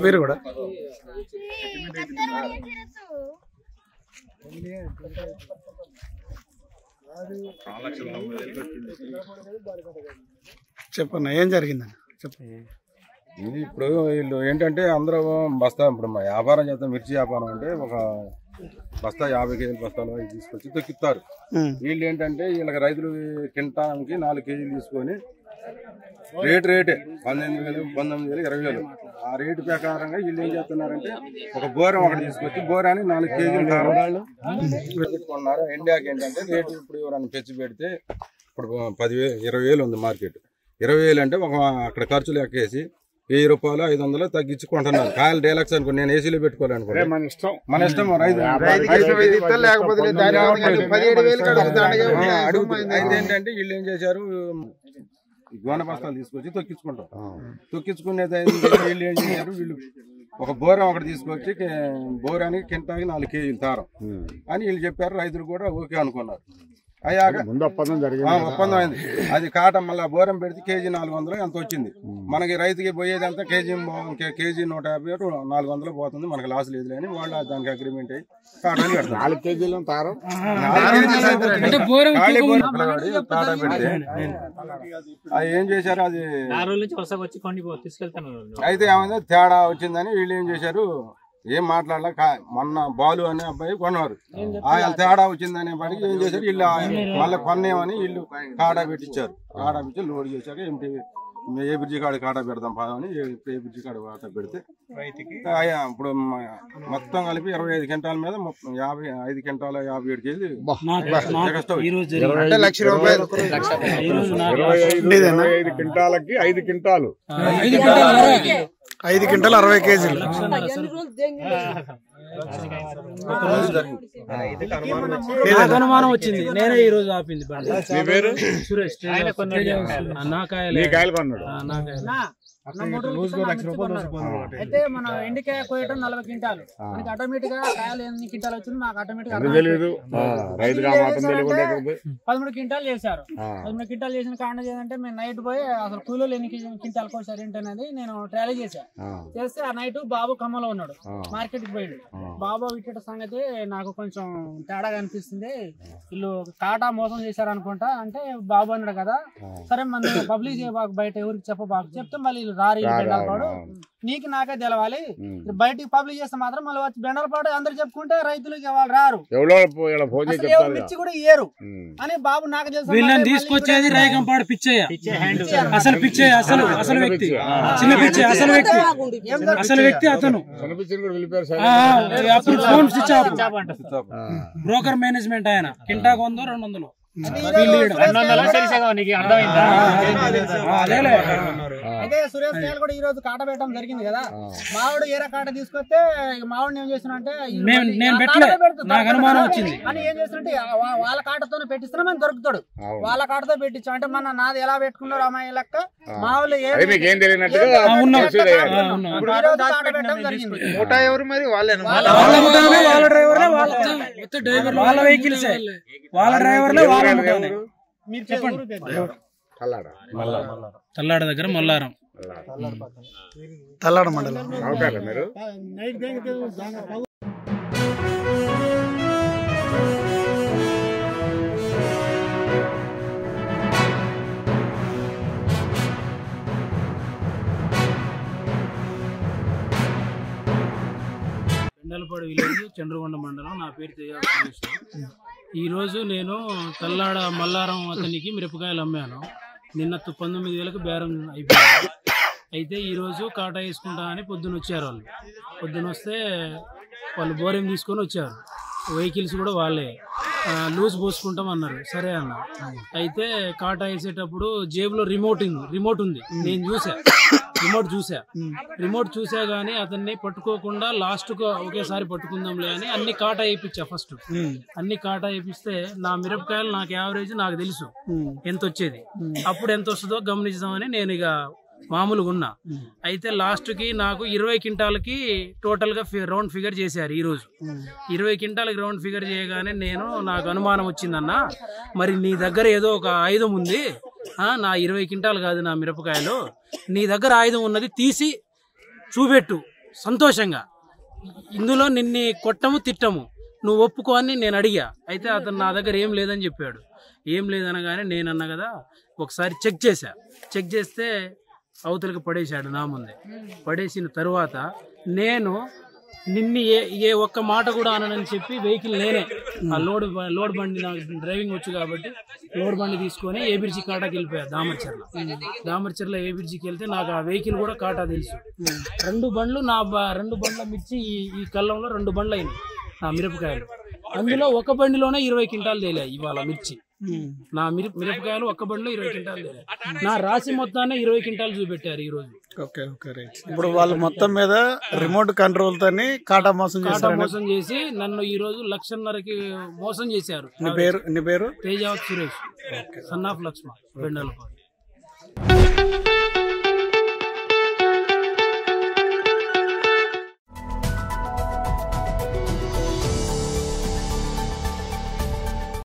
పేరు కూడా చెప్పన్న ఏం జరిగిందన్న చెప్పు ఇది ఇప్పుడు వీళ్ళు ఏంటంటే అందరూ బస్తా ఇప్పుడు మా వ్యాపారం చేస్తాం మిర్చి వ్యాపారం అంటే ఒక బస్తా యాభై కేజీల బస్తాలు అవి తీసుకొచ్చి తొక్కిస్తారు ఉమ్. వీళ్ళు ఏంటంటే వీళ్ళకి రైతులు కింటానికి నాలుగు కేజీలు తీసుకొని రేటు రేటే పన్నెండు వేలు పంతొమ్మిది వేలు ఇరవై వేలు ఆ రేటు ప్రకారంగా వీళ్ళు ఏం చేస్తున్నారంటే ఒక బోరం ఒకటి తీసుకొచ్చి బోరాన్ని నాలుగు కేజీలు కావాలి పెట్టుకున్నారు ఇండియాకి ఏంటంటే రేటు ఇప్పుడు ఎవరైనా పెంచి పెడితే ఇప్పుడు పదివేలు ఇరవై వేలు ఉంది మార్కెట్ ఇరవై వేలు అంటే ఒక అక్కడ ఖర్చులు ఎక్కేసి వెయ్యి రూపాయలు ఐదు వందలు తగ్గించి కొంటున్నారు కాయలు డీలక్స్ అనుకో నేను ఏసీలో పెట్టుకోవాలనుకో మన ఇష్టం మన ఇష్టం రైతు లేకపోతే దాని పదిహేడు వేలు ఆ, అడుగుతుంది అయితే ఏంటంటే వీళ్ళు ఏం చేశారు ఈ గోనె బస్తాలు తీసుకొచ్చి తొక్కించుకుంటాం తొక్కించుకునేది ఏంటంటే వీళ్ళు ఏం చేశారు వీళ్ళు ఒక బోరం ఒకటి తీసుకొచ్చి కే- బోరానికి కింటాకి నాలుగు కేజీలు తారం అని వీళ్ళు చెప్పారు రైతులు కూడా ఓకే అనుకున్నారు అయ్యాక ముందు ఒప్పందం ఆ, జరిగింది ఒప్పందం అయింది అది కాటం మళ్ళీ బోరం పెడితే కేజీ నాలుగు వందలు ఎంత వచ్చింది మనకి రైతుకి పోయేది అంతా కేజీ మో- కే- కేజీ నూట యాభై టు నాలుగు వందలు పోతుంది మనకి లాస్ లేదు అని వాళ్ళు దానికి అగ్రిమెంట్ అయ్యి కాటాన్ని పెడతారు నాలుగు కేజీలు తారం నాలుగు కేజీలు సరిపోతుంది. ఖాళీ బోరం పిల్లగాడు కాటా పెడితే అది ఏం చేశారు అది ఆ రోజు నుంచి వరుసగా వచ్చి కొన్ని తీసుకెళ్తాను అయితే ఏమైంది తేడా వచ్చిందని వీళ్ళు ఏం చేశారు ఏం మాట్లాడలే కా- మొన్న బాలు అనే అబ్బాయి కొన్నారు ఆయన తేడా వచ్చిందనే పడికి ఏం చేశారు వీళ్ళు మళ్ళీ కొనేమని వీళ్ళు కాడా పెట్టించారు కాడా పెట్టి లోడ్ చేశాక ఏంటి ఏ బ్రిడ్జి కాడ కాటా పెడదాం పాదని ఏ ఏ బ్రిడ్జి కాడ కాటా పెడితే ఆయా ఇప్పుడు మ- మొత్తం కలిపి ఇరవై ఐదు క్వింటాల మీద మొత్తం యాభై ఐదు క్వింటాల యాభై ఏడు కేజీలు ఎగస్ట్రా వచ్చింది. అంటే లక్ష రూపాయలు ఇరవై ఐదు ఇరవై ఐదు క్వింటాలకి ఐదు క్వింటాలు ఐదు క్వింటల్ అరవై కేజీలు అది జరిగింది. నాకు అనుమానం వచ్చింది నేనే ఈ రోజు ఆపింది బండి మీ పేరు సురేష్ ఆ, నా కాయలే నీ కాయలు కొన్నాడు ఆ, నా కాయలే అయితే మన ఎండికాయ కోయటం నలభై క్వింటాలు మనకి ఆటోమేటిక్ గా కాయలు ఎన్ని క్వింటాలు వచ్చింది మాకు ఆటోమేటిక్ ఎందుకు తెలియదు ఆ, రైతుగా మాత్రం తెలియకుండా పదమూడు క్వింటాలు చేశారు ఆ. పదమూడు క్వింటాలు చేసిన కారణం ఏంటంటే మేము నైట్ పోయి అసలు కూలీలు ఎన్ని క్వింటాలు కోసారు ఏంటనేది నేను ట్రాలీ చేశాను ఆ, చేస్తే ఆ నైట్ బాబు ఖమ్మంలో ఉన్నాడు ఆ. మార్కెట్ కి పోయిండు బాబు ఇట్ట సంగతి నాకు కొంచెం తేడాగా అనిపిస్తుంది వీళ్ళు కాటా మోసం చేశారు అనుకుంటా అంటే బాబు అన్నాడు కదా సరే మన పబ్లిక్ చేయబాకు బయట ఎవరికి చెప్పబాకు చెప్తే మళ్ళీ వీళ్ళు రారు వీళ్ళు బెండాలపాడు నీకు నాకే తెలవాలి ఇది బయటికి పబ్లిక్ చేస్తే మాత్రం మళ్ళీ వచ్చి బెండాలపాడు అందరు చెప్పుకుంటే రైతులకి వాళ్ళు రారు ఎవడో పో- ఇలా ఫోన్ చేసి అసలు చెప్తారు మిర్చి కూడా ఇయ్యరు ఉమ్. అని బాబు నాకు తెలుసు వీళ్ళని మళ్ళీ తీసుకొచ్చేది ఇప్పుడు రేగంపాడు పిచ్చయ్య అసలు పిచ్చయ్య అసలు అసలు వ్యక్తి చిన్న పిచ్చయ్య అసలు వ్యక్తి ఏం జరుగుతుంది? అసలు వ్యక్తి అతను కనిపించింది కూడా వెళ్ళిపోయారు ఆ, సార్ అప్పుడు ఫోన్ స్విచ్ ఆఫ్ ఆ. బ్రోకర్ మేనేజ్మెంట్ ఆయన కింటాకు వందో రెండు వందలు రెండు వందల తెలిసాగా నీకు అర్థమైందా ఆ, అదేలే అయితే సురేష్ గారు కూడా ఈ రోజు కాట పెట్టడం జరిగింది కదా మావాడు ఏరే కాట తీసుకొస్తే ఇక మావాడిని ఏం చేస్తున్నా అంటే ఈ నేను- మళ్ళీ నేను ఆ పెట్టలే. కాటలో పెడుతూ నాకు దొరకదు అనుమానం కదా వచ్చింది. అని ఏం చేస్తుంటే వాళ్ళ కాటతోనే పెట్టిస్తున్నా మనం దొరుకుతాడు అవును. వాళ్ళ కాటతో పెట్టించాం అంటే మన నాది ఎలా పెట్టుకున్నారు అమ్మాయి లెక్క మా వాళ్ళు ఏం అది మీకు ఏం తెలియనట్టుగా ఏం ఆ, ఉన్నాం. ప్రొసీడ్ అయ్యారు. ఆ, ఉన్నాం. ఇప్పుడు ఈ రోజు కాట పెట్టడం జరిగింది ముఠా ఎవరు మరి వాళ్ళేనా వాళ్ళ ముఠానే వాళ్ళ డ్రైవర్లే వాళ్ళ వాళ్ళ వెహికల్స్ వాళ్ళ డ్రైవర్లే వాళ్ళ ముఠానే మీరు చెప్పండి కల్లాడా తల్లాడ దగ్గర మల్లారం తల్లాడ మండలం అవుతారా మీరు పెండలపాడు విలేజ్ చంద్రగొండ మండలం నా పేరు తేజ సురేష్ ఈ రోజు నేను తల్లాడ మల్లారం అతనికి మిరపకాయలు అమ్మాను నిన్న తు- పంతొమ్మిది వేలకు బేరం అయిపోయింది అయితే ఈ రోజు కాటా వేసుకుంటా అని పొద్దున వచ్చారు వాళ్ళు పొద్దున వస్తే వాళ్ళు బోరం తీసుకొని వచ్చారు వెహికల్స్ కూడా వాళ్ళే ఆ, లూజ్ పోసుకుంటాం అన్నారు సరే అన్న అయితే కాటా వేసేటప్పుడు జేబులో రిమోట్ ఉంది రిమోట్ ఉంది నేను చూసా రిమోట్ చూసా రిమోట్ చూసా గానీ అతన్ని పట్టుకోకుండా లాస్ట్ కు ఒకేసారి పట్టుకుందాంలే అని అన్ని కాటా వేయించా ఫస్ట్ అన్ని కాటా వేపిస్తే నా మిరపకాయలు నాకు యావరేజ్ నాకు తెలుసు ఎంత వచ్చేది అప్పుడు ఎంత వస్తుందో గమనిద్దామని నేను ఇక మామూలుగా ఉన్నా అయితే లాస్ట్ కి నాకు ఇరవై క్వింటాలకి టోటల్ గా ఫి- రౌండ్ ఫిగర్ చేశారు ఈ రోజు ఇరవై క్వింటాలకి రౌండ్ ఫిగర్ చేయగానే నేను నాకు అనుమానం వచ్చిందన్న మరి నీ దగ్గర ఏదో ఒక ఆయుధం ఉంది ఆ, నా ఇరవై క్వింటాలు కాదు నా మిరపకాయలు నీ దగ్గర ఆయుధం ఉన్నది తీసి చూపెట్టు సంతోషంగా ఇందులో నిన్ని కొట్టము తిట్టము నువ్వు ఒప్పుకో అని నేను అడిగా అయితే అతను నా దగ్గర ఏం లేదని చెప్పాడు ఏం లేదనగానే నేను అన్నా కదా ఒకసారి చెక్ చేశా చెక్ చేస్తే అవతలకి పడేశాడు నా ముందే పడేసిన తరువాత నేను నిన్ని ఏ ఏ ఒక్క మాట కూడా అనని చెప్పి వెహికల్ నేనే ఆ లోడ్ బ- లోడ్ బండి నాకు డ్రైవింగ్ వచ్చు కాబట్టి లోడ్ బండి తీసుకొని ఏబిర్జీ కాటాకి వెళ్ళిపోయా దామర్చర్ల దామర్చర్ల ఏబిర్జీకి వెళ్తే నాకు ఆ వెహికల్ కూడా కాటా తెలుసు రెండు బండ్లు నా బ- రెండు బండ్ల మిర్చి ఈ ఈ కళ్ళంలో రెండు బండ్లు అయినాయి నా మిరపకాయలు అందులో ఒక బండిలోనే ఇరవై క్వింటాలు తేలాయి ఇవాళ మిర్చి నా మిరప మిరపకాయలు ఒక్క బండిలో ఇరవై క్వింటాలు తేలాయి నా రాశి మొత్తాన్ని ఇరవై క్వింటాలు చూపెట్టారు ఈ రోజు ఓకే ఓకే రైట్ ఇప్పుడు వాళ్ళు మొత్తం మీద రిమోట్ కంట్రోల్ తోని కాటా మోసం కాటా చేశారని మోసం చేసి నన్ను ఈ రోజు లక్షన్నరకి మోసం చేశారు నీ పేరు నీ పేరు తేజావత్ సురేష్ సన్ ఆఫ్ లక్ష్మ బెండలపాడు